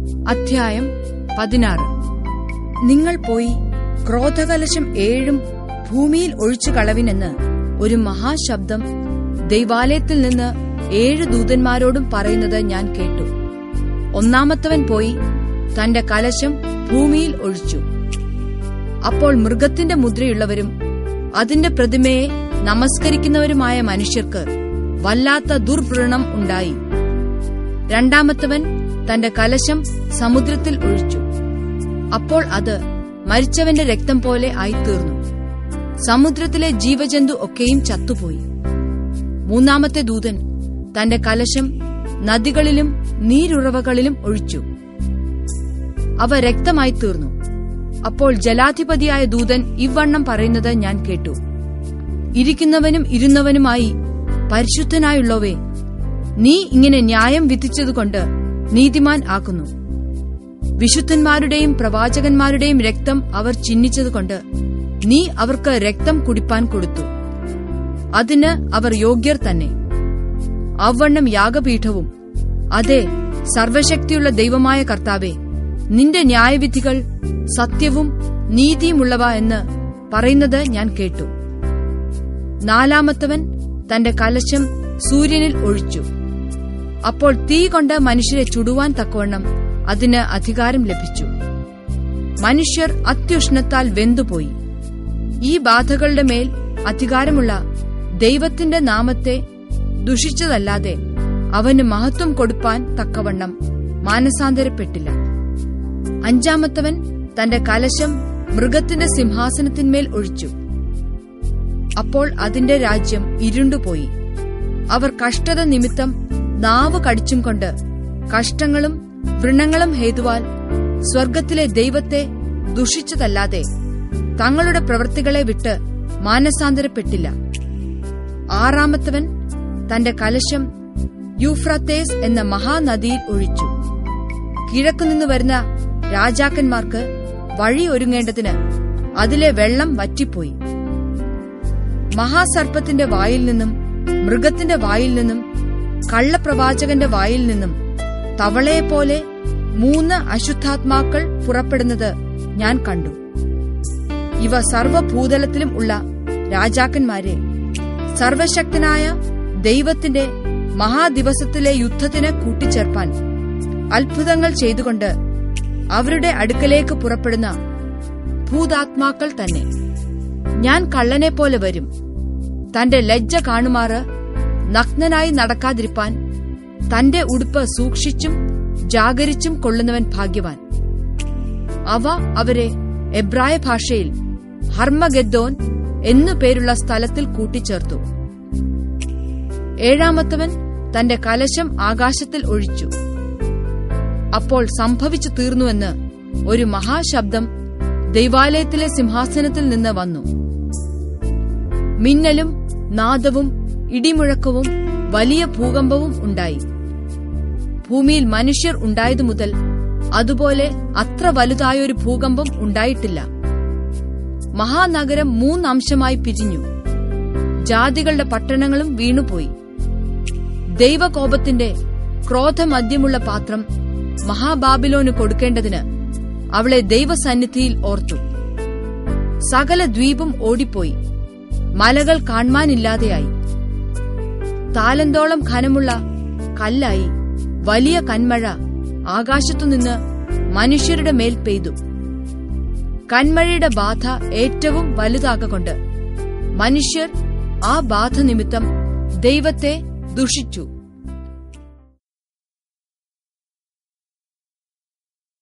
അധ്യായം പതിനാറ് നിങ്ങൾ പോയി ക്രോധകലശം ഏഴും ഭൂമിയിൽ ഒഴിച്ചു കളവിനെന്ന് ഒരു മഹാശബ്ദം ദൈവാലയത്തിൽ നിന്ന് ഏഴ് ദൂതന്മാരോടും പറയുന്നത് ഞാൻ കേട്ടു ഒന്നാമത്തവൻ പോയി തന്റെ കലശം ഭൂമിയിൽ ഒഴിച്ചു അപ്പോൾ മൃഗത്തിന്റെ മുദ്രയുള്ളവരും അതിന്റെ പ്രതിമയെ നമസ്കരിക്കുന്നവരുമായ മനുഷ്യർക്ക് വല്ലാത്ത ദുർവ്രണം ഉണ്ടായി രണ്ടാമത്തവൻ തന്റെ കലശം സമുദ്രത്തിൽ ഒഴിച്ചു അപ്പോൾ അത് മരിച്ചവന്റെ രക്തം പോലെ ആയിത്തീർന്നു സമുദ്രത്തിലെ ജീവജന്തു ഒക്കെയും ചത്തുപോയി മൂന്നാമത്തെ ദൂതൻ തന്റെ കലശം നദികളിലും നീരുറവകളിലും ഒഴിച്ചു അവ രക്തമായി തീർന്നു അപ്പോൾ ജലാധിപതിയായ ദൂതൻ ഇവണ്ണം പറയുന്നത് ഞാൻ കേട്ടു ഇരിക്കുന്നവനും ഇരുന്നവനുമായി പരിശുദ്ധനായുള്ളവേ നീ ഇങ്ങനെ ന്യായം വിധിച്ചതുകൊണ്ട് നീതിമാൻ ആക്കുന്നു വിശുദ്ധന്മാരുടെയും പ്രവാചകന്മാരുടെയും രക്തം അവർ ചിഹ്നിച്ചതുകൊണ്ട് നീ അവർക്ക് രക്തം കുടിപ്പാൻ കൊടുത്തു അതിന് അവർ യോഗ്യർ തന്നെ അവണ്ണം യാഗപീഠവും അതെ സർവശക്തിയുള്ള ദൈവമായ കർത്താവെ നിന്റെ ന്യായവിധികൾ സത്യവും നീതിയുമുള്ളവ എന്ന് പറയുന്നത് ഞാൻ കേട്ടു നാലാമത്തവൻ തന്റെ കലശം സൂര്യനിൽ ഒഴിച്ചു അപ്പോൾ തീ കൊണ്ട് മനുഷ്യരെ ചുടുവാൻ തക്കവണ്ണം അതിന് അധികാരം ലഭിച്ചു മനുഷ്യർ അത്യുഷ്ണത്താൽ വെന്തുപോയി ഈ ബാധകളുടെ മേൽ അധികാരമുള്ള ദൈവത്തിന്റെ നാമത്തെ ദുഷിച്ചതല്ലാതെ അവന് മഹത്വം കൊടുപ്പാൻ തക്കവണ്ണം മാനസാന്തരപ്പെട്ടില്ല അഞ്ചാമത്തവൻ തന്റെ കലശം മൃഗത്തിന്റെ സിംഹാസനത്തിന്മേൽ ഒഴിച്ചു അപ്പോൾ അതിന്റെ രാജ്യം ഇരുണ്ടുപോയി അവർ കഷ്ടത നിമിത്തം നാവ് കടിച്ചും കൊണ്ട് കഷ്ടങ്ങളും വൃണങ്ങളും ഹേതുവാൽ സ്വർഗത്തിലെ ദൈവത്തെ ദുഷിച്ചതല്ലാതെ തങ്ങളുടെ പ്രവൃത്തികളെ വിട്ട് മാനസാന്തരപ്പെട്ടില്ല ആറാമത്തവൻ തന്റെ കലശം യൂഫ്രത്തേസ് എന്ന മഹാനദിയിൽ ഒഴിച്ചു കിഴക്കുനിന്ന് വരുന്ന രാജാക്കന്മാർക്ക് വഴി ഒരുങ്ങേണ്ടതിന് അതിലെ വെള്ളം വറ്റിപ്പോയി മഹാസർപ്പത്തിന്റെ വായിൽ നിന്നും മൃഗത്തിന്റെ വായിൽ നിന്നും കള്ളപ്രവാചകന്റെ വായിൽ നിന്നും തവളയെപ്പോലെ മൂന്ന് അശുദ്ധാത്മാക്കൾ പുറപ്പെടുന്നത് ഞാൻ കണ്ടു ഇവ സർവഭൂതലത്തിലും ഉള്ള രാജാക്കന്മാരെ സർവശക്തനായ ദൈവത്തിന്റെ മഹാദിവസത്തിലെ യുദ്ധത്തിന് കൂട്ടിച്ചേർപ്പാൻ അത്ഭുതങ്ങൾ ചെയ്തുകൊണ്ട് അവരുടെ അടുക്കലേക്ക് പുറപ്പെടുന്ന ഭൂതാത്മാക്കൾ തന്നെ ഞാൻ കള്ളനെ പോലെ വരും തന്റെ ലജ്ജ കാണുമാറ് നഗ്നനായി നടക്കാതിരിപ്പാൻ തന്റെ ഉടുപ്പ് സൂക്ഷിച്ചും ജാഗരിച്ചും കൊള്ളുന്നവൻ ഭാഗ്യവാൻ അവ അവരെ എബ്രായ ഭാഷയിൽ ഹർമഗദ്ദോൻ എന്നു പേരുള്ള സ്ഥലത്തിൽ കൂട്ടിച്ചേർത്തു ഏഴാമത്തവൻ തന്റെ കലശം ആകാശത്തിൽ ഒഴിച്ചു അപ്പോൾ സംഭവിച്ചു തീർന്നുവെന്ന് ഒരു മഹാശബ്ദം ദൈവാലയത്തിലെ സിംഹാസനത്തിൽ നിന്ന് വന്നു മിന്നലും നാദവും ഇടിമുഴക്കവും വലിയ ഭൂകമ്പവും ഉണ്ടായി ഭൂമിയിൽ മനുഷ്യർ ഉണ്ടായതു മുതൽ അതുപോലെ അത്ര വലുതായൊരു ഭൂകമ്പം ഉണ്ടായിട്ടില്ല മഹാനഗരം മൂന്നംശമായി പിരിഞ്ഞു ജാതികളുടെ പട്ടണങ്ങളും വീണുപോയി ദൈവകോപത്തിന്റെ ക്രോധമദ്യമുള്ള പാത്രം മഹാബാബിലോന് കൊടുക്കേണ്ടതിന് അവളെ ദൈവസന്നിധിയിൽ ഓർത്തു സകല ദ്വീപും ഓടിപ്പോയി മലകൾ കാൺമാനില്ലാതെയായി താലന്തോളം ഖനമുള്ള കല്ലായി വലിയ കന്മഴ ആകാശത്തുനിന്ന് മനുഷ്യരുടെ മേൽ പെയ്തു കന്മഴയുടെ ബാധ ഏറ്റവും വലുതാകൊണ്ട് മനുഷ്യർ ആ ബാധ നിമിത്തം ദൈവത്തെ ദുഷിച്ചു